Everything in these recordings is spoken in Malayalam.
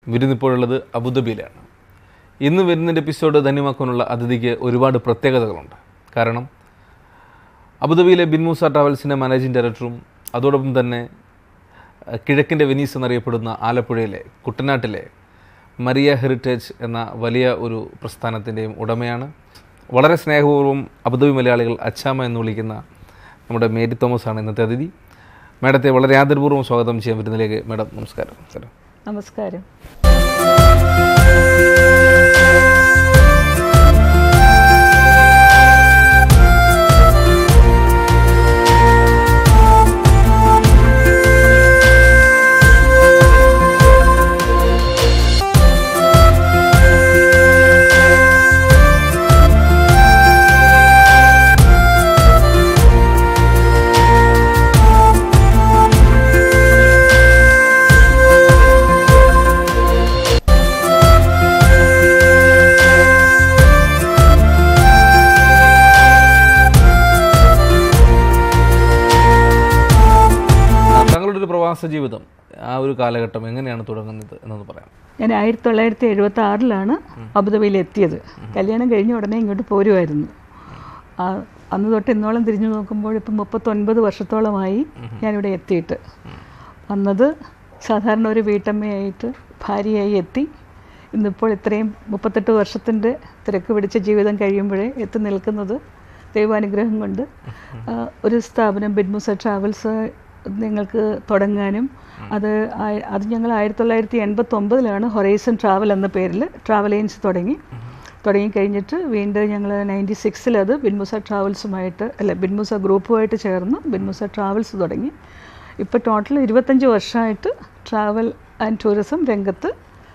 വിരുന്നിപ്പോഴുള്ളത് അബുദാബിയിലാണ് ഇന്ന് വരുന്നതിൻ്റെ എപ്പിസോഡ് ധന്യമാക്കാനുള്ള അതിഥിക്ക് ഒരുപാട് പ്രത്യേകതകളുണ്ട് കാരണം അബുദാബിയിലെ ബിൻമൂസ ട്രാവൽസിൻ്റെ മാനേജിംഗ് ഡയറക്ടറും അതോടൊപ്പം തന്നെ അഹ്, കിഴക്കിൻ്റെ വെനീസ് എന്നറിയപ്പെടുന്ന ആലപ്പുഴയിലെ കുട്ടനാട്ടിലെ മരിയ ഹെറിറ്റേജ് എന്ന വലിയ ഒരു പ്രസ്ഥാനത്തിൻ്റെയും ഉടമയാണ് വളരെ സ്നേഹപൂർവ്വം അബുദാബി മലയാളികൾ അച്ചാമ എന്ന് വിളിക്കുന്ന നമ്മുടെ മേരി തോമസ് ആണ് ഇന്നത്തെ അതിഥി മാഡത്തെ വളരെ ആദരപൂർവ്വം സ്വാഗതം ചെയ്യാൻ വരുന്നതിലേക്ക് മാഡം നമസ്കാരം നമസ്കാരം നമസ്കാരം ആ, താങ്കളുടെ ഒരു പ്രവാസ ജീവിതം ആ ഒരു കാലഘട്ടം എങ്ങനെയാണ് തുടങ്ങുന്നത് എന്നൊന്ന് പറയാം ഞാൻ ആയിരത്തി തൊള്ളായിരത്തി എഴുപത്തി ആറിലാണ് അബുദാബിയിൽ എത്തിയത് കല്യാണം കഴിഞ്ഞ ഉടനെ ഇങ്ങോട്ട് പോരുമായിരുന്നു ആ, അന്ന് തൊട്ട് ഇന്നോളം തിരിഞ്ഞു നോക്കുമ്പോൾ ഇപ്പം മുപ്പത്തൊൻപത് വർഷത്തോളമായി ഞാനിവിടെ എത്തിയിട്ട് വന്നത് സാധാരണ ഒരു വീട്ടമ്മയായിട്ട് ഭാര്യയായി എത്തി ഇന്നിപ്പോൾ ഇത്രയും മുപ്പത്തെട്ട് വർഷത്തിൻ്റെ തിരക്ക് പിടിച്ച ജീവിതം കഴിയുമ്പോഴേ എത്തി നിൽക്കുന്നത് ദൈവാനുഗ്രഹം കൊണ്ട് ആ, ഒരു സ്ഥാപനം ബിഡ്മുസ ട്രാവൽസ് നിങ്ങൾക്ക് തുടങ്ങാനും അത് ആയി- അത് ഞങ്ങൾ ആയിരത്തി തൊള്ളായിരത്തി എൺപത്തി ഒമ്പതിലാണ് ഹൊറൈസൺ ട്രാവൽ എന്ന പേരിൽ ട്രാവൽ ഏജൻസി തുടങ്ങി തുടങ്ങി കഴിഞ്ഞിട്ട് വീണ്ടും ഞങ്ങൾ നയൻറ്റി സിക്സിൽ അത് ബിൻമുസ ട്രാവൽസുമായിട്ട് അല്ല ബിൻമുസ ഗ്രൂപ്പുമായിട്ട് ചേർന്ന് ബിൻമുസ ട്രാവൽസ് തുടങ്ങി ഇപ്പോൾ ടോട്ടൽ ഇരുപത്തഞ്ച് വർഷമായിട്ട് ട്രാവൽ ആൻഡ് ടൂറിസം രംഗത്ത്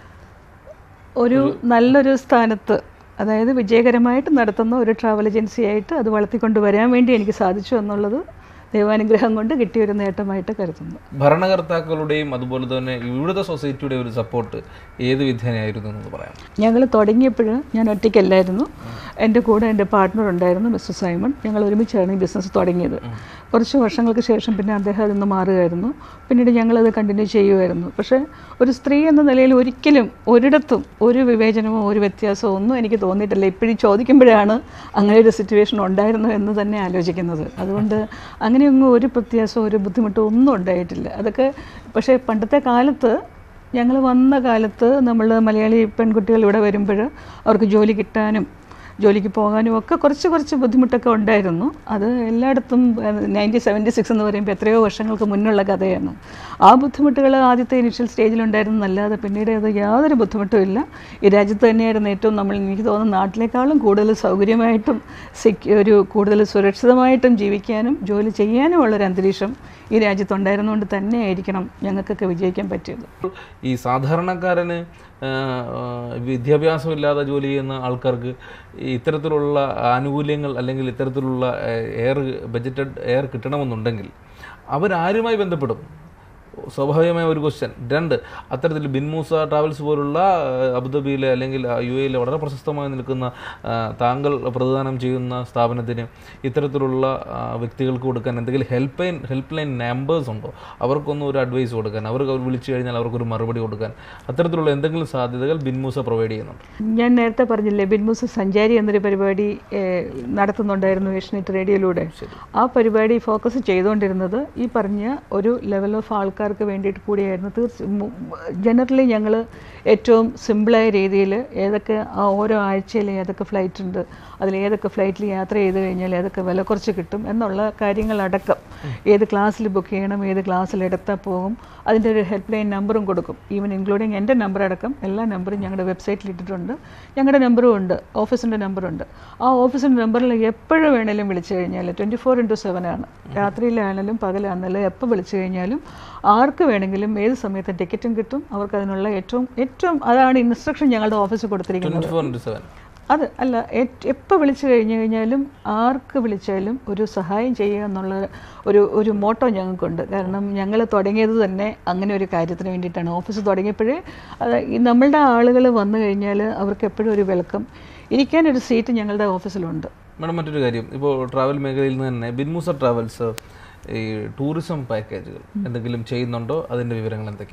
ഒരു നല്ലൊരു സ്ഥാനത്ത് അതായത് വിജയകരമായിട്ട് നടത്തുന്ന ഒരു ട്രാവൽ ഏജൻസിയായിട്ട് അത് വളർത്തിക്കൊണ്ട് വരാൻ വേണ്ടി എനിക്ക് സാധിച്ചു എന്നുള്ളത് ദൈവാനുഗ്രഹം കൊണ്ട് കിട്ടിയൊരു നേട്ടമായിട്ട് കരുതുന്നു ഭരണകർത്താക്കളുടെയും അതുപോലെ തന്നെ ഇവിടുത്തെ സൊസൈറ്റിയുടെ ഒരു സപ്പോർട്ട് ഏത് വിധേനയായിരുന്നു എന്ന് പറയാം ഞങ്ങൾ തുടങ്ങിയപ്പോൾ ഞാൻ ഒറ്റയ്ക്കല്ലായിരുന്നു എൻ്റെ കൂടെ എൻ്റെ പാർട്ട്ണർ ഉണ്ടായിരുന്നു മിസ്റ്റർ സൈമൺ ഞങ്ങൾ ഒരുമിച്ചാണ് ഈ ബിസിനസ് തുടങ്ങിയത് കുറച്ച് വർഷങ്ങൾക്ക് ശേഷം പിന്നെ അദ്ദേഹം അതിൽ നിന്ന് മാറുകയായിരുന്നു പിന്നീട് ഞങ്ങളത് കണ്ടിന്യൂ ചെയ്യുമായിരുന്നു പക്ഷേ ഒരു സ്ത്രീ എന്ന നിലയിൽ ഒരിക്കലും ഒരിടത്തും ഒരു വിവേചനമോ ഒരു വ്യത്യാസമോ ഒന്നും എനിക്ക് തോന്നിയിട്ടില്ല ഇപ്പോഴും ചോദിക്കുമ്പോഴാണ് അങ്ങനെ ഒരു സിറ്റുവേഷൻ ഉണ്ടായിരുന്നു എന്ന് തന്നെ ആലോചിക്കുന്നത് അതുകൊണ്ട് അങ്ങനെയൊന്നും ഒരു വ്യത്യാസമോ ഒരു ബുദ്ധിമുട്ടോ ഒന്നും ഉണ്ടായിട്ടില്ല അതൊക്കെ പക്ഷേ പണ്ടത്തെ കാലത്ത് ഞങ്ങൾ വന്ന കാലത്ത് നമ്മൾ മലയാളി പെൺകുട്ടികൾ ഇവിടെ വരുമ്പോൾ അവർക്ക് ജോലി കിട്ടാനും ജോലിക്ക് പോകാനും ഒക്കെ കുറച്ച് കുറച്ച് ബുദ്ധിമുട്ടൊക്കെ ഉണ്ടായിരുന്നു അത് എല്ലായിടത്തും നയൻറ്റീൻ സെവൻറ്റി സിക്സ് എന്ന് പറയുമ്പോൾ എത്രയോ വർഷങ്ങൾക്ക് മുന്നുള്ള കഥയാണ് ആ ബുദ്ധിമുട്ടുകൾ ആദ്യത്തെ ഇനിഷ്യൽ സ്റ്റേജിലുണ്ടായിരുന്നല്ലാതെ പിന്നീട് അത് യാതൊരു ബുദ്ധിമുട്ടും ഇല്ല ഈ രാജ്യത്ത് തന്നെയായിരുന്നു ഏറ്റവും നമ്മൾ എനിക്ക് തോന്നുന്നു നാട്ടിലേക്കാളും കൂടുതൽ സൗകര്യമായിട്ടും സെക്യൂ ഒരു കൂടുതൽ സുരക്ഷിതമായിട്ടും ജീവിക്കാനും ജോലി ചെയ്യാനുമുള്ള ഒരു അന്തരീക്ഷം ഈ രാജ്യത്തുണ്ടായിരുന്നുകൊണ്ട് തന്നെ ആയിരിക്കണം ഞങ്ങൾക്കൊക്കെ വിജയിക്കാൻ പറ്റിയത് ഈ സാധാരണക്കാരന് ആ, ആ, വിദ്യാഭ്യാസമില്ലാതെ ജോലി ചെയ്യുന്ന ആൾക്കാർക്ക് ഈ ഇത്തരത്തിലുള്ള ആനുകൂല്യങ്ങൾ അല്ലെങ്കിൽ ഇത്തരത്തിലുള്ള എയർ ബജറ്റഡ് എയർ കിട്ടണമെന്നുണ്ടെങ്കിൽ അവരാരുമായി ബന്ധപ്പെടും സ്വാഭാവികമായ ഒരു ക്വസ്റ്റ്യൻ രണ്ട് അത്തരത്തിൽ ബിൻമൂസ ട്രാവൽസ് പോലുള്ള ആ, അബുദാബിയിലെ അല്ലെങ്കിൽ ആ, യു എയിലെ വളരെ പ്രശസ്തമായി നിൽക്കുന്ന ആ, താങ്കൾ പ്രതിദാനം ചെയ്യുന്ന സ്ഥാപനത്തിന് ഇത്തരത്തിലുള്ള ആ, വ്യക്തികൾക്ക് കൊടുക്കാൻ എന്തെങ്കിലും help line help line numbers ഉണ്ടോ അവർക്കൊന്നും ഒരു അഡ്വൈസ് കൊടുക്കാൻ അവർക്ക് അവർ വിളിച്ചു കഴിഞ്ഞാൽ അവർക്കൊരു മറുപടി കൊടുക്കാൻ അത്തരത്തിലുള്ള എന്തെങ്കിലും സാധ്യതകൾ ബിൻമൂസ പ്രൊവൈഡ് ചെയ്യുന്നുണ്ട് ഞാൻ നേരത്തെ പറഞ്ഞില്ലേ ബിൻമുസ് സഞ്ചാരി എന്നൊരു പരിപാടി ഏഹ്, നടത്തുന്നുണ്ടായിരുന്നു ഏഷ്യനെറ്റ് റേഡിയോയിലൂടെ ആ പരിപാടി ഫോക്കസ് ചെയ്തുകൊണ്ടിരുന്നത് ഈ പറഞ്ഞ ഒരു ലെവൽ ഓഫ് ആൾക്കാർക്ക് വേണ്ടിയിട്ട് കൂടിയായിരുന്നു തീർച്ച ജനറലി ഞങ്ങൾ ഏറ്റവും സിമ്പിളായ രീതിയിൽ ഏതൊക്കെ ആ ഓരോ ആഴ്ചയിൽ ഏതൊക്കെ ഫ്ലൈറ്റ് ഉണ്ട് അതിൽ ഏതൊക്കെ ഫ്ലൈറ്റിൽ യാത്ര ചെയ്ത് കഴിഞ്ഞാൽ ഏതൊക്കെ വില കുറച്ച് കിട്ടും എന്നുള്ള കാര്യങ്ങളടക്കം ഏത് ക്ലാസ്സിൽ ബുക്ക് ചെയ്യണം ഏത് ക്ലാസ്സിൽ എടുത്താൽ പോകും അതിൻ്റെ ഒരു ഹെൽപ്പ് ലൈൻ നമ്പറും കൊടുക്കും ഈവൻ ഇൻക്ലൂഡിങ് എൻ്റെ നമ്പർ അടക്കം എല്ലാ നമ്പറും ഞങ്ങളുടെ വെബ്സൈറ്റിൽ ഇട്ടിട്ടുണ്ട് ഞങ്ങളുടെ നമ്പറും ഉണ്ട് ഓഫീസിൻ്റെ നമ്പറുണ്ട് ആ ഓഫീസിൻ്റെ നമ്പറിൽ എപ്പോഴും വേണേലും വിളിച്ചു കഴിഞ്ഞാൽ ട്വൻറ്റി ഫോർ ഇൻറ്റു സെവൻ ആണ് രാത്രിയിലാണെങ്കിലും പകലാണെങ്കിലും എപ്പോൾ വിളിച്ചു കഴിഞ്ഞാലും ആർക്ക് വേണമെങ്കിലും ഏത് സമയത്തും ടിക്കറ്റും കിട്ടും അവർക്ക് അതിനുള്ള ഏറ്റവും ഏറ്റവും അതാണ് ഇൻസ്ട്രക്ഷൻ ഞങ്ങളുടെ ഓഫീസിൽ കൊടുത്തിരിക്കുന്നത് ട്വൻറ്റി ഫോർ ഇൻറ്റു സെവൻ അത് അല്ല എപ്പോൾ വിളിച്ചു കഴിഞ്ഞു കഴിഞ്ഞാലും ആർക്ക് വിളിച്ചാലും ഒരു സഹായം ചെയ്യുക എന്നുള്ള ഒരു ഒരു മോട്ടോ ഞങ്ങൾക്കുണ്ട് കാരണം ഞങ്ങൾ തുടങ്ങിയത് തന്നെ അങ്ങനെ ഒരു കാര്യത്തിന് വേണ്ടിയിട്ടാണ് ഓഫീസ് തുടങ്ങിയപ്പോഴേ അത് ഈ നമ്മളുടെ ആളുകൾ വന്നു കഴിഞ്ഞാൽ അവർക്ക് എപ്പോഴും ഒരു വെൽക്കം ഇരിക്കാനൊരു സീറ്റ് ഞങ്ങളുടെ ഓഫീസിലുണ്ട് മേഡം മറ്റൊരു കാര്യം ഇപ്പോൾ ട്രാവൽ മേഖലയിൽ നിന്ന് തന്നെ ബിൻമൂസ ട്രാവൽസ് ഈ ടൂറിസം പാക്കേജുകൾ എന്തെങ്കിലും ചെയ്യുന്നുണ്ടോ അതിൻ്റെ വിവരങ്ങൾ എന്തൊക്കെയാണ്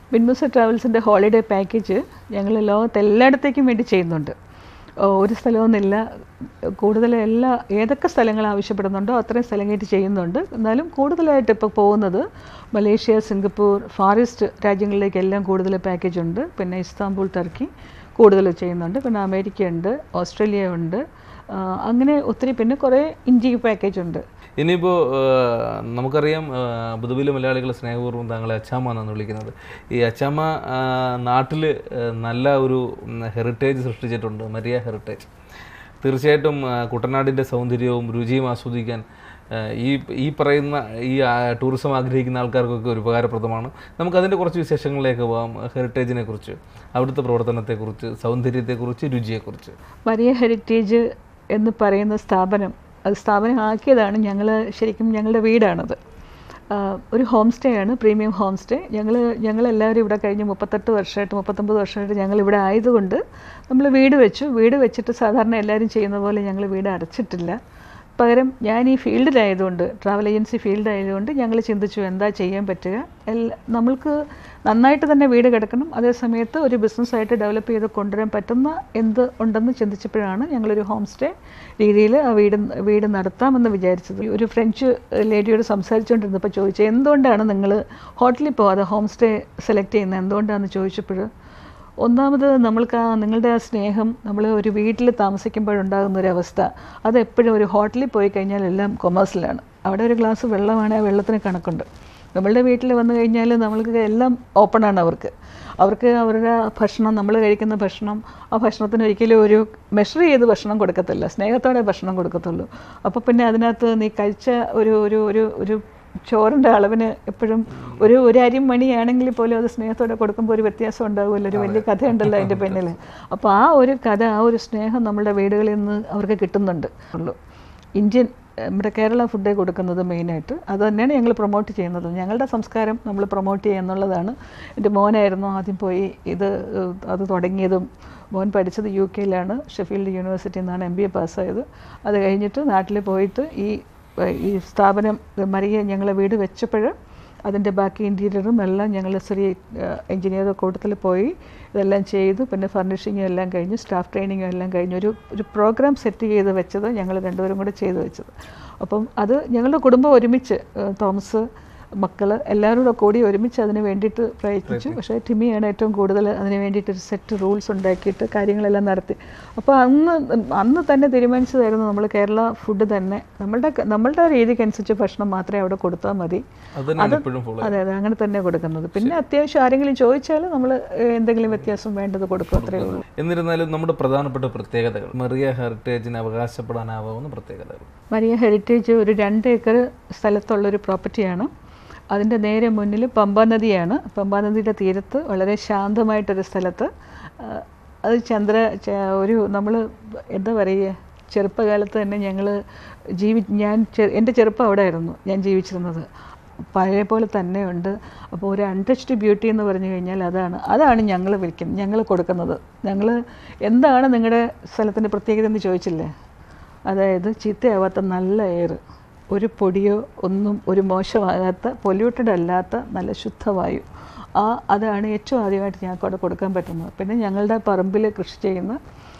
ബിൻമുസ ട്രാവൽസിൻ്റെ ഹോളിഡേ പാക്കേജ് ഞങ്ങൾ ലോകത്ത് എല്ലായിടത്തേക്കും വേണ്ടി ചെയ്യുന്നുണ്ട് ഓ, ഒരു സ്ഥലമൊന്നുമില്ല കൂടുതൽ എല്ലാ ഏതൊക്കെ സ്ഥലങ്ങൾ ആവശ്യപ്പെടുന്നുണ്ടോ അത്രയും സ്ഥലങ്ങളായിട്ട് ചെയ്യുന്നുണ്ട് എന്നാലും കൂടുതലായിട്ട് ഇപ്പോൾ പോകുന്നത് മലേഷ്യ സിംഗപ്പൂർ ഫാറിസ്റ്റ് രാജ്യങ്ങളിലേക്കെല്ലാം കൂടുതൽ പാക്കേജ് ഉണ്ട് പിന്നെ ഇസ്താംബുൾ ടർക്കി കൂടുതൽ ചെയ്യുന്നുണ്ട് പിന്നെ അമേരിക്ക ഉണ്ട് ഓസ്ട്രേലിയ ഉണ്ട് ആ, അങ്ങനെ ഒത്തിരി പിന്നെ കുറേ ഇന്ത്യ പാക്കേജ് ഉണ്ട് ഇനിയിപ്പോൾ നമുക്കറിയാം അബുദാബിയിലെ മലയാളികൾ സ്നേഹപൂർവ്വം താങ്കളെ അച്ചാമ്മ എന്നാണ് വിളിക്കുന്നത് ഈ അച്ചാമ്മ നാട്ടിൽ നല്ല ഒരു ഹെറിറ്റേജ് സൃഷ്ടിച്ചിട്ടുണ്ട് മരിയ ഹെറിറ്റേജ് തീർച്ചയായിട്ടും ആ, കുട്ടനാടിൻ്റെ സൗന്ദര്യവും രുചിയും ആസ്വദിക്കാൻ ആ, ഈ ഈ പറയുന്ന ഈ ആ, ടൂറിസം ആഗ്രഹിക്കുന്ന ആൾക്കാർക്കൊക്കെ ഒരു ഉപകാരപ്രദമാണ് നമുക്കതിൻ്റെ കുറച്ച് വിശേഷങ്ങളിലേക്ക് പോകാം ഹെറിറ്റേജിനെ കുറിച്ച് അവിടുത്തെ പ്രവർത്തനത്തെക്കുറിച്ച് സൗന്ദര്യത്തെക്കുറിച്ച് രുചിയെക്കുറിച്ച് മരിയ ഹെറിറ്റേജ് എന്ന് പറയുന്ന സ്ഥാപനം അത് സ്ഥാപനം ആക്കിയതാണ് ഞങ്ങൾ ശരിക്കും ഞങ്ങളുടെ വീടാണത് ആഹ് ഒരു ഹോം സ്റ്റേ ആണ് പ്രീമിയം ഹോം സ്റ്റേ ഞങ്ങൾ ഞങ്ങളെല്ലാവരും ഇവിടെ കഴിഞ്ഞ് മുപ്പത്തെട്ട് വർഷമായിട്ട് മുപ്പത്തൊമ്പത് വർഷമായിട്ട് ഞങ്ങൾ ഇവിടെ ആയതുകൊണ്ട് നമ്മൾ വീട് വെച്ചു വീട് വെച്ചിട്ട് സാധാരണ എല്ലാവരും ചെയ്യുന്ന പോലെ ഞങ്ങൾ വീട് അടച്ചിട്ടില്ല പകരം ഞാൻ ഈ ഫീൽഡിലായതുകൊണ്ട് ട്രാവൽ ഏജൻസി ഫീൽഡ് ആയതുകൊണ്ട് ഞങ്ങൾ ചിന്തിച്ചു എന്താ ചെയ്യാൻ പറ്റുക എല്ലാ നമ്മൾക്ക് നന്നായിട്ട് തന്നെ വീട് കിടക്കണം അതേ സമയത്ത് ഒരു ബിസിനസ്സായിട്ട് ഡെവലപ്പ് ചെയ്ത് കൊണ്ടുവരാൻ പറ്റുന്ന എന്ത് ഉണ്ടെന്ന് ചിന്തിച്ചപ്പോഴാണ് ഞങ്ങളൊരു ഹോം സ്റ്റേ രീതിയിൽ ആ വീട് വീട് നടത്താമെന്ന് വിചാരിച്ചത് ഒരു ഫ്രഞ്ച് ലേഡിയോട് സംസാരിച്ചുകൊണ്ടിരുന്നപ്പോൾ ചോദിച്ചു എന്തുകൊണ്ടാണ് നിങ്ങൾ ഹോട്ടലിൽ പോകാതെ ഹോം സ്റ്റേ സെലക്ട് ചെയ്യുന്നത് എന്തുകൊണ്ടാണെന്ന് ചോദിച്ചപ്പോൾ ഒന്നാമത് നമ്മൾക്ക് ആ നിങ്ങളുടെ ആ സ്നേഹം നമ്മൾ ഒരു വീട്ടിൽ താമസിക്കുമ്പോഴുണ്ടാകുന്ന ഒരു അവസ്ഥ അത് എപ്പോഴും ഒരു ഹോട്ടലിൽ പോയി കഴിഞ്ഞാൽ എല്ലാം കൊമേഴ്സിലാണ് അവിടെ ഒരു ഗ്ലാസ് വെള്ളമാണെങ്കിൽ ആ വെള്ളത്തിന് കണക്കുണ്ട് നമ്മളുടെ വീട്ടിൽ വന്നു കഴിഞ്ഞാൽ നമ്മൾക്ക് എല്ലാം ഓപ്പണാണ് അവർക്ക് അവർക്ക് അവരുടെ ഭക്ഷണം നമ്മൾ കഴിക്കുന്ന ഭക്ഷണം ആ ഭക്ഷണത്തിന് ഒരിക്കലും ഒരു മെഷർ ചെയ്ത് ഭക്ഷണം കൊടുക്കത്തില്ല സ്നേഹത്തോടെ ഭക്ഷണം കൊടുക്കത്തുള്ളൂ അപ്പോൾ പിന്നെ അതിനകത്ത് നീ കഴിച്ച ഒരു ഒരു ഒരു ഒരു ചോറിൻ്റെ അളവിന് എപ്പോഴും ഒരു ഒരു അരി മണിയാണെങ്കിൽ പോലും അത് സ്നേഹത്തോടെ കൊടുക്കുമ്പോൾ ഒരു വ്യത്യാസം ഉണ്ടാകുമല്ലോ ഒരു വലിയ കഥയുണ്ടല്ലോ അതിൻ്റെ പിന്നിൽ അപ്പോൾ ആ ഒരു കഥ ആ ഒരു സ്നേഹം നമ്മുടെ വീടുകളിൽ നിന്ന് അവർക്ക് കിട്ടുന്നുണ്ട് ഉള്ളൂ ഇന്ത്യൻ നമ്മുടെ കേരള ഫുഡേ കൊടുക്കുന്നത് മെയിനായിട്ട് അത് തന്നെയാണ് ഞങ്ങൾ പ്രൊമോട്ട് ചെയ്യുന്നത് ഞങ്ങളുടെ സംസ്കാരം നമ്മൾ പ്രൊമോട്ട് ചെയ്യുക എന്നുള്ളതാണ് എൻ്റെ മോനായിരുന്നു ആദ്യം പോയി ഇത് ഏഹ്, അത് തുടങ്ങിയതും മോൻ പഠിച്ചത് യു കെയിലാണ് ഷെഫീൽഡ് യൂണിവേഴ്സിറ്റിയിൽ നിന്നാണ് എം ബി എ പാസ്സായത് അത് കഴിഞ്ഞിട്ട് നാട്ടിൽ പോയിട്ട് ഈ ഈ സ്ഥാപനം മറിയ ഞങ്ങളെ വീട് വെച്ചപ്പോൾ അതിൻ്റെ ബാക്കി ഇൻറ്റീരിയറും എല്ലാം ഞങ്ങൾ ചെറിയ എഞ്ചിനീയർ കൂട്ടത്തിൽ പോയി ഇതെല്ലാം ചെയ്തു പിന്നെ ഫർണിഷിങ്ങും എല്ലാം കഴിഞ്ഞ് സ്റ്റാഫ് ട്രെയിനിങ്ങും എല്ലാം കഴിഞ്ഞ് ഒരു ഒരു പ്രോഗ്രാം സെറ്റ് ചെയ്ത് വെച്ചത് ഞങ്ങൾ രണ്ടുപേരും കൂടെ ചെയ്ത് വെച്ചത് അപ്പം അത് ഞങ്ങളുടെ കുടുംബം ഒരുമിച്ച് ഏഹ്, തോമസ് മക്കൾ എല്ലാവരും കൂടെ കൂടി ഒരുമിച്ച് അതിന് വേണ്ടിയിട്ട് പ്രയത്നിച്ചു പക്ഷേ ടിമിയാണ് ഏറ്റവും കൂടുതൽ അതിന് വേണ്ടിയിട്ട് ഒരു സെറ്റ് റൂൾസ് ഉണ്ടാക്കിയിട്ട് കാര്യങ്ങളെല്ലാം നടത്തി അപ്പോൾ അന്ന് അന്ന് തന്നെ തീരുമാനിച്ചതായിരുന്നു നമ്മൾ കേരള ഫുഡ് തന്നെ നമ്മളുടെ നമ്മളുടെ രീതിക്ക് അനുസരിച്ച് ഭക്ഷണം മാത്രമേ അവിടെ കൊടുത്താൽ മതി അത് തന്നെയാണ് എപ്പോഴും ഫോളോ അതെ അതെ അങ്ങനെ തന്നെ കൊടുക്കുന്നത് പിന്നെ അത്യാവശ്യം ആരെങ്കിലും ചോദിച്ചാൽ നമ്മൾ എന്തെങ്കിലും വ്യത്യാസം വേണ്ടത് കൊടുക്കും അത്രയേ ഉള്ളൂ എന്നിരുന്നാലും നമ്മുടെ പ്രധാനപ്പെട്ട പ്രത്യേകതകൾ മറിയ ഹെറിറ്റേജിന് അവകാശപ്പെടാനാവാവുന്ന പ്രത്യേകതകൾ മരിയ ഹെറിറ്റേജ് ഒരു രണ്ട് ഏക്കർ സ്ഥലത്തുള്ളൊരു പ്രോപ്പർട്ടിയാണ് അതിൻ്റെ നേരെ മുന്നിൽ പമ്പാ നദിയാണ് പമ്പാ നദിയുടെ തീരത്ത് വളരെ ശാന്തമായിട്ടൊരു സ്ഥലത്ത് ആ, അത് ചന്ദ്ര ച- ഒരു നമ്മൾ എന്താ പറയുക ചെറുപ്പകാലത്ത് തന്നെ ഞങ്ങൾ ജീവി ഞാൻ ചെ- എൻ്റെ ചെറുപ്പം അവിടെ ആയിരുന്നു ഞാൻ ജീവിച്ചിരുന്നത് പഴയ പോലെ തന്നെയുണ്ട് അപ്പോൾ ഒരു അൺടച്ച്ഡ് ബ്യൂട്ടി എന്ന് പറഞ്ഞു കഴിഞ്ഞാൽ അതാണ് അതാണ് ഞങ്ങൾ വിളിക്കുന്നത് ഞങ്ങൾ കൊടുക്കുന്നത് ഞങ്ങൾ എന്താണ് നിങ്ങളുടെ സ്ഥലത്തിൻ്റെ പ്രത്യേകത എന്ന് ചോദിച്ചില്ലേ അതായത് ചീത്തയാവാത്ത നല്ല എയർ ഒരു പൊടിയോ ഒന്നും ഒരു മോശമാകാത്ത പൊല്യൂട്ടഡ് അല്ലാത്ത നല്ല ശുദ്ധവായു ആ അതാണ് ഏറ്റവും ആദ്യമായിട്ട് ഞങ്ങൾക്ക് അവിടെ കൊടുക്കാൻ പറ്റുന്നത് പിന്നെ ഞങ്ങളുടെ പറമ്പിൽ കൃഷി ചെയ്യുന്ന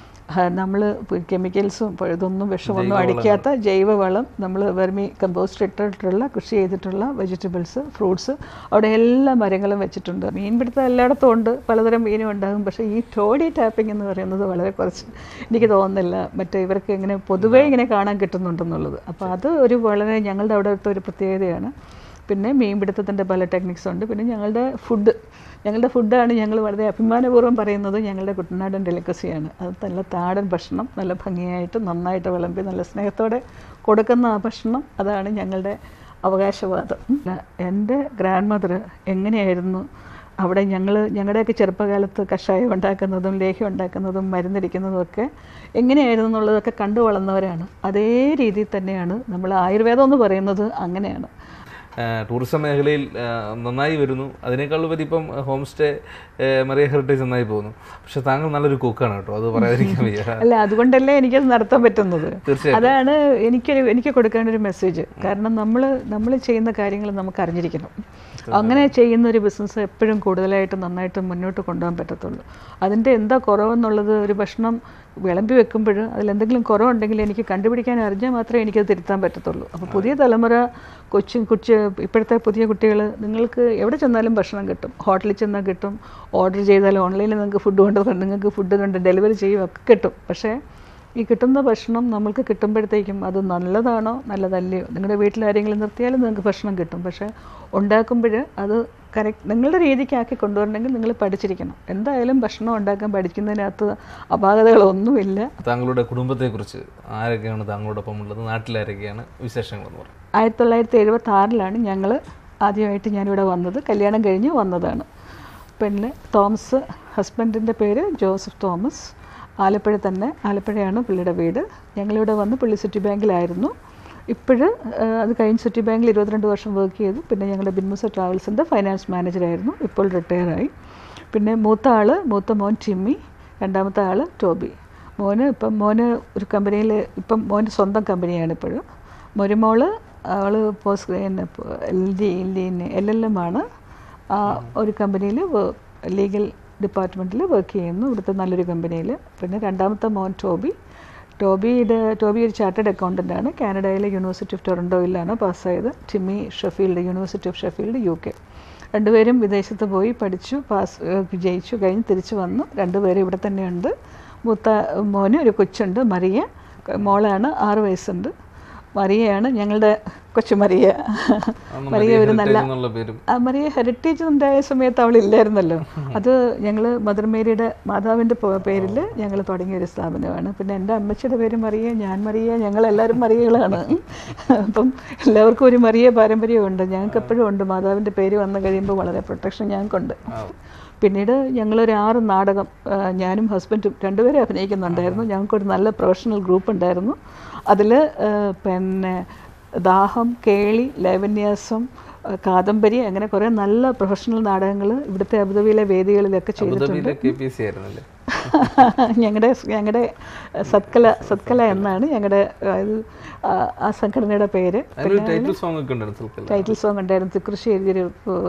നമ്മൾ കെമിക്കൽസും ഇതൊന്നും വിഷമൊന്നും അടിക്കാത്ത ജൈവവളം നമ്മൾ വെർമി കമ്പോസ്റ്റ് ഇട്ടിട്ടുള്ള കൃഷി ചെയ്തിട്ടുള്ള വെജിറ്റബിൾസ് ഫ്രൂട്ട്സ് അവിടെ എല്ലാ മരങ്ങളും വെച്ചിട്ടുണ്ട് മീൻപിടുത്തം എല്ലായിടത്തും ഉണ്ട് പലതരം മീനും ഉണ്ടാകും പക്ഷേ ഈ ടോഡി ടാപ്പിംഗ് എന്ന് പറയുന്നത് വളരെ കുറച്ച് എനിക്ക് തോന്നുന്നില്ല മറ്റേ ഇവർക്ക് ഇങ്ങനെ പൊതുവേ ഇങ്ങനെ കാണാൻ കിട്ടുന്നുണ്ടെന്നുള്ളത് അപ്പോൾ അത് ഒരു വളരെ ഞങ്ങളുടെ അവിടുത്തെ ഒരു പ്രത്യേകതയാണ് പിന്നെ മീൻപിടുത്തത്തിൻ്റെ പല ടെക്നിക്സ് ഉണ്ട് പിന്നെ ഞങ്ങളുടെ ഫുഡ് ഞങ്ങളുടെ ഫുഡാണ് ഞങ്ങൾ വളരെ അഭിമാനപൂർവ്വം പറയുന്നത് ഞങ്ങളുടെ കുട്ടനാടൻ ഡെലിക്കസിയാണ് അത് നല്ല താടൻ ഭക്ഷണം നല്ല ഭംഗിയായിട്ട് നന്നായിട്ട് വിളമ്പി നല്ല സ്നേഹത്തോടെ കൊടുക്കുന്ന ആ ഭക്ഷണം അതാണ് ഞങ്ങളുടെ അവകാശവാദം എൻ്റെ ഗ്രാൻഡ് മദർ എങ്ങനെയായിരുന്നു അവിടെ ഞങ്ങൾ ഞങ്ങളുടെയൊക്കെ ചെറുപ്പകാലത്ത് കഷായം ഉണ്ടാക്കുന്നതും ലേഹ്യം ഉണ്ടാക്കുന്നതും മരുന്നടിക്കുന്നതും ഒക്കെ എങ്ങനെയായിരുന്നു എന്നുള്ളതൊക്കെ കണ്ടു വളർന്നവരാണ് അതേ രീതിയിൽ തന്നെയാണ് നമ്മൾ ആയുർവേദം എന്ന് പറയുന്നത് അങ്ങനെയാണ് ടൂറിസം മേഖലയിൽ ആ, നന്നായി വരുന്നു അതിനേക്കാൾ ഉപരി ഇപ്പം ഹോം സ്റ്റേ മറിയ ഹെറിറ്റേജ് നന്നായി പോകുന്നു പക്ഷെ താങ്കൾ നല്ലൊരു കുക്കാണ് കേട്ടോ അത് പറയാതിരിക്കാൻ വയ്യ അല്ല അതുകൊണ്ടല്ലേ എനിക്കത് നടത്താൻ പറ്റുന്നത് തീർച്ചയായും അതാണ് എനിക്കൊരു എനിക്ക് കൊടുക്കേണ്ട ഒരു മെസ്സേജ് കാരണം നമ്മൾ നമ്മൾ ചെയ്യുന്ന കാര്യങ്ങൾ നമുക്ക് അറിഞ്ഞിരിക്കണം അങ്ങനെ ചെയ്യുന്ന ഒരു ബിസിനസ് എപ്പോഴും കൂടുതലായിട്ട് നന്നായിട്ട് മുന്നോട്ട് കൊണ്ടുപോകാൻ പറ്റത്തുള്ളൂ അതിൻ്റെ എന്താ കുറവെന്നുള്ളത് ഒരു ഭക്ഷണം വിളമ്പി വെക്കുമ്പോൾ അതിലെന്തെങ്കിലും കുറവുണ്ടെങ്കിൽ എനിക്ക് കണ്ടുപിടിക്കാൻ അറിഞ്ഞാൽ മാത്രമേ എനിക്കത് തിരുത്താൻ പറ്റത്തുള്ളൂ അപ്പോൾ പുതിയ തലമുറ കൊച്ചു കൊച്ചു ഇപ്പോഴത്തെ പുതിയ കുട്ടികൾ നിങ്ങൾക്ക് എവിടെ ചെന്നാലും ഭക്ഷണം കിട്ടും ഹോട്ടലിൽ ചെന്നാൽ കിട്ടും ഓർഡർ ചെയ്താൽ ഓൺലൈനിൽ നിങ്ങൾക്ക് ഫുഡ് കൊണ്ട് നിങ്ങൾക്ക് ഫുഡ് കൊണ്ട് ഡെലിവറി ചെയ്യും ഒക്കെ കിട്ടും പക്ഷേ ഈ കിട്ടുന്ന ഭക്ഷണം നമ്മൾക്ക് കിട്ടുമ്പോഴത്തേക്കും അത് നല്ലതാണോ നല്ലതല്ലയോ നിങ്ങളുടെ വീട്ടിൽ ആരെങ്കിലും നിർത്തിയാലും നിങ്ങൾക്ക് ഭക്ഷണം കിട്ടും പക്ഷേ ഉണ്ടാക്കുമ്പോൾ അത് കറക്റ്റ് നിങ്ങളുടെ രീതിക്കാക്കി കൊണ്ടുവരണമെങ്കിൽ നിങ്ങൾ പഠിച്ചിരിക്കണം എന്തായാലും ഭക്ഷണം ഉണ്ടാക്കാൻ പഠിക്കുന്നതിനകത്ത് അപാകതകളൊന്നുമില്ല താങ്കളുടെ കുടുംബത്തെക്കുറിച്ച് ആരൊക്കെയാണ് താങ്കളോടൊപ്പം ഉള്ളത് നാട്ടിലാരൊക്കെയാണ് വിശേഷങ്ങൾ എന്ന് പറയും ആയിരത്തി തൊള്ളായിരത്തി എഴുപത്തി ആറിലാണ് ഞങ്ങൾ ആദ്യമായിട്ട് ഞാനിവിടെ വന്നത് കല്യാണം കഴിഞ്ഞ് വന്നതാണ് പിന്നെ തോമസ് ഹസ്ബൻഡിൻ്റെ പേര് ജോസഫ് തോമസ് ആലപ്പുഴ തന്നെ ആലപ്പുഴയാണ് പുള്ളിയുടെ വീട് ഞങ്ങളിവിടെ വന്ന് പുള്ളി സിറ്റി ബാങ്കിലായിരുന്നു ഇപ്പോഴ് അത് കഴിഞ്ഞ് സിറ്റി ബാങ്കിൽ ഇരുപത്തിരണ്ട് വർഷം വർക്ക് ചെയ്തു പിന്നെ ഞങ്ങളുടെ ബിൻമുസ ട്രാവൽസിൻ്റെ ഫൈനാൻസ് മാനേജറായിരുന്നു ഇപ്പോൾ റിട്ടയറായി പിന്നെ മൂത്ത ആൾ മൂത്ത മോൻ ടിമ്മി രണ്ടാമത്തെ ആൾ ടോബി മോന് ഇപ്പം മോന് ഒരു കമ്പനിയിൽ ഇപ്പം മോന് സ്വന്തം കമ്പനിയാണ് ഇപ്പോഴും മരുമോള് അവൾ post L D L L M ആണ് ആ ഒരു കമ്പനിയിൽ ലീഗൽ ഡിപ്പാർട്ട്മെൻറ്റിൽ വർക്ക് ചെയ്യുന്നു ഇവിടുത്തെ നല്ലൊരു കമ്പനിയിൽ പിന്നെ രണ്ടാമത്തെ മോൻ ടോബി ടോബിയുടെ ടോബി ഒരു ചാർട്ടേഡ് അക്കൗണ്ടൻ്റ് ആണ് കാനഡയിലെ യൂണിവേഴ്സിറ്റി ഓഫ് ടൊറൻഡോയിലാണ് പാസ്സായത് Timmy Sheffield university of Sheffield U K രണ്ടുപേരും വിദേശത്ത് പോയി പഠിച്ചു പാസ് ഏഹ് ജയിച്ചു കഴിഞ്ഞ് തിരിച്ചു വന്നു രണ്ടുപേരും ഇവിടെ തന്നെയുണ്ട് മൂത്ത മോന് ഒരു കൊച്ചുണ്ട് മറിയ മോളാണ് ആറ് വയസ്സുണ്ട് മറിയയാണ് ഞങ്ങളുടെ കൊച്ചു മറിയ അന്ന് മറിയ ഒരു നല്ല ഹെറിറ്റേജ് എന്നുള്ള പേരും ആ മറിയ ഹെറിറ്റേജ് ഉണ്ടായ സമയത്ത് അവൾ ഇല്ലായിരുന്നല്ലോ അത് ഞങ്ങൾ മദർ മേരിയുടെ മാതാവിൻ്റെ പേരിൽ ഞങ്ങൾ തുടങ്ങിയ ഒരു സ്ഥാപനമാണ് പിന്നെ എൻ്റെ അമ്മച്ചിയുടെ പേര് മറിയ ഞാൻ മറിയ ഞങ്ങളെല്ലാവരും മറിയകളാണ് അപ്പം എല്ലാവർക്കും ഒരു മറിയ പാരമ്പര്യമുണ്ട് ഞങ്ങൾക്ക് എപ്പോഴും ഉണ്ട് മാതാവിൻ്റെ പേര് വന്നു കഴിയുമ്പോൾ വളരെ പ്രൊട്ടക്ഷൻ ഞങ്ങൾക്കുണ്ട് പിന്നീട് ഞങ്ങളൊരു ആറ് നാടകം ആ, ഞാനും ഹസ്ബൻഡും രണ്ടുപേരും അഭിനയിക്കുന്നുണ്ടായിരുന്നു ഞങ്ങൾക്കൊരു നല്ല പ്രൊഫഷണൽ ഗ്രൂപ്പ് ഉണ്ടായിരുന്നു അതിൽ പിന്നെ ദാഹം കേളി ലൈവന്യാസം ആ, കാദംബരി അങ്ങനെ കുറേ നല്ല പ്രൊഫഷണൽ നാടകങ്ങൾ ഇവിടുത്തെ അബുദാബിയിലെ വേദികളിലൊക്കെ ചെയ്തിട്ടുണ്ട് അബുദാബിയിലെ കെ പി സി ആയിരുന്നല്ലേ ഞങ്ങളുടെ ഞങ്ങളുടെ സത്കല സത്കല എന്നാണ് ഞങ്ങളുടെ അത് ആ, ആ സംഘടനയുടെ പേര് അതിലൊരു ടൈറ്റിൽ സോങ് ഒക്കെ ഉണ്ടായിരുന്നു സുൽക്കല്ല ടൈറ്റിൽ സോങ് ഉണ്ടായിരുന്നു തിക്കൃഷി എഴുതിയൊരു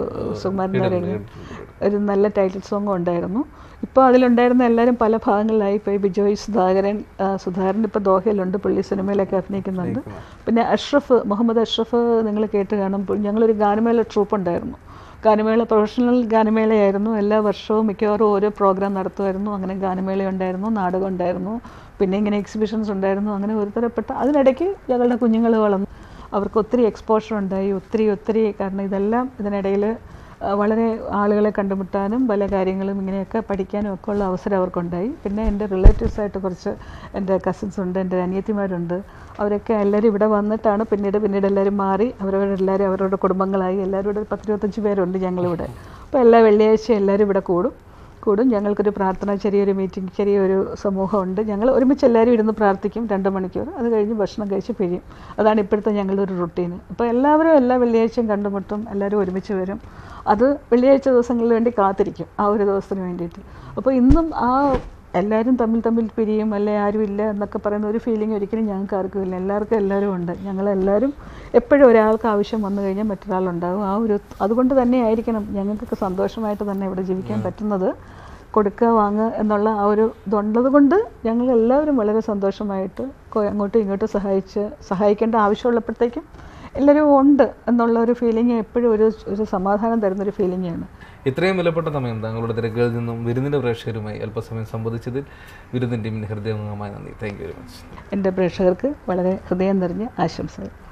സുകുമാരൻ ഒരു നല്ല ടൈറ്റിൽ സോങ്ങും ഉണ്ടായിരുന്നു ഇപ്പോൾ അതിലുണ്ടായിരുന്ന എല്ലാവരും പല ഭാഗങ്ങളിലായി പോയി ബിജോയ് സുധാകരൻ ആ, സുധാകരൻ ഇപ്പോൾ ദോഹയിലുണ്ട് പുള്ളി സിനിമയിലൊക്കെ അഭിനയിക്കുന്നുണ്ട് പിന്നെ അഷ്റഫ് മുഹമ്മദ് അഷ്റഫ് നിങ്ങൾ കേട്ട് കാണും പുള്ളി- ഞങ്ങളൊരു ഗാനമേള ട്രൂപ്പ് ഉണ്ടായിരുന്നു ഗാനമേള പ്രൊഫഷണൽ ഗാനമേളയായിരുന്നു എല്ലാ വർഷവും മിക്കവാറും ഓരോ പ്രോഗ്രാം നടത്തുമായിരുന്നു അങ്ങനെ ഗാനമേള ഉണ്ടായിരുന്നു നാടകം ഉണ്ടായിരുന്നു പിന്നെ ഇങ്ങനെ എക്സിബിഷൻസ് ഉണ്ടായിരുന്നു അങ്ങനെ ഒരു തരപ്പെട്ട അതിനിടയ്ക്ക് ഞങ്ങളുടെ കുഞ്ഞുങ്ങൾ വളർന്നു അവർക്ക് ഒത്തിരി എക്സ്പോഷർ ഉണ്ടായി ഒത്തിരി ഒത്തിരി കാരണം ഇതെല്ലാം ഇതിനിടയിൽ വളരെ ആളുകളെ കണ്ടുമുട്ടാനും പല കാര്യങ്ങളും ഇങ്ങനെയൊക്കെ പഠിക്കാനും ഒക്കെ ഉള്ള അവസരം അവർക്കുണ്ടായി പിന്നെ എൻ്റെ റിലേറ്റീവ്സായിട്ട് കുറച്ച് എൻ്റെ കസിൻസ് ഉണ്ട് എൻ്റെ അനിയത്തിമാരുണ്ട് അവരൊക്കെ എല്ലാവരും ഇവിടെ വന്നിട്ടാണ് പിന്നീട് പിന്നീട് എല്ലാവരും മാറി അവരവരെല്ലാവരും അവരുടെ കുടുംബങ്ങളായി എല്ലാവരും ഇവിടെ ഒരു പത്തിരുപത്തഞ്ച് പേരുണ്ട് ഞങ്ങളിവിടെ അപ്പോൾ എല്ലാ വെള്ളിയാഴ്ചയും എല്ലാവരും ഇവിടെ കൂടും കൂടും ഞങ്ങൾക്കൊരു പ്രാർത്ഥന ചെറിയൊരു മീറ്റിംഗ് ചെറിയൊരു സമൂഹമുണ്ട് ഞങ്ങൾ ഒരുമിച്ച് എല്ലാവരും ഇരുന്ന് പ്രാർത്ഥിക്കും രണ്ട് മണിക്കൂർ അത് കഴിഞ്ഞ് ഭക്ഷണം കഴിച്ച് പിരിയും അതാണ് ഇപ്പോഴത്തെ ഞങ്ങളുടെ ഒരു റുട്ടീന് അപ്പോൾ എല്ലാവരും എല്ലാ വെള്ളിയാഴ്ചയും കണ്ടുമുട്ടും എല്ലാവരും ഒരുമിച്ച് വരും അത് വെള്ളിയാഴ്ച ദിവസങ്ങളിൽ വേണ്ടി കാത്തിരിക്കും ആ ഒരു ദിവസത്തിന് വേണ്ടിയിട്ട് അപ്പോൾ ഇന്നും ആ എല്ലാവരും തമ്മിൽ തമ്മിൽ പിരിയും അല്ലെ ആരും ഇല്ല എന്നൊക്കെ പറയുന്ന ഒരു ഫീലിംഗ് ഒരിക്കലും ഞങ്ങൾക്ക് ആർക്കും ഇല്ല എല്ലാവർക്കും എല്ലാവരും ഉണ്ട് ഞങ്ങളെല്ലാവരും എപ്പോഴും ഒരാൾക്ക് ആവശ്യം വന്നു കഴിഞ്ഞാൽ മറ്റൊരാളുണ്ടാകും ആ ഒരു അതുകൊണ്ട് തന്നെ ആയിരിക്കണം ഞങ്ങൾക്കൊക്കെ സന്തോഷമായിട്ട് തന്നെ ഇവിടെ ജീവിക്കാൻ പറ്റുന്നത് കൊടുക്കുക വാങ്ങുക എന്നുള്ള ആ ഒരു ഇതുള്ളത് കൊണ്ട് ഞങ്ങൾ എല്ലാവരും വളരെ സന്തോഷമായിട്ട് കൊ- അങ്ങോട്ടും ഇങ്ങോട്ടും സഹായിച്ച് സഹായിക്കേണ്ട ആവശ്യമുള്ളപ്പോഴത്തേക്കും എല്ലാവരും ഉണ്ട് എന്നുള്ള ഒരു ഫീലിംഗ് എപ്പോഴും ഒരു ഒരു സമാധാനം തരുന്നൊരു ഫീലിംഗാണ് ഇത്രയും വിലപ്പെട്ട സമയം താങ്കളുടെ തിരക്കുകളിൽ നിന്നും വിരുന്നിൻ്റെ പ്രേക്ഷകരുമായി അല്പസമയം സംവദിച്ചതിൽ വിരുന്നിൻ്റെ ഹൃദയംഗമായ നന്ദി താങ്ക് യു വെരി മച്ച് എൻ്റെ പ്രേക്ഷകർക്ക് വളരെ ഹൃദയം നിറഞ്ഞ ആശംസകൾ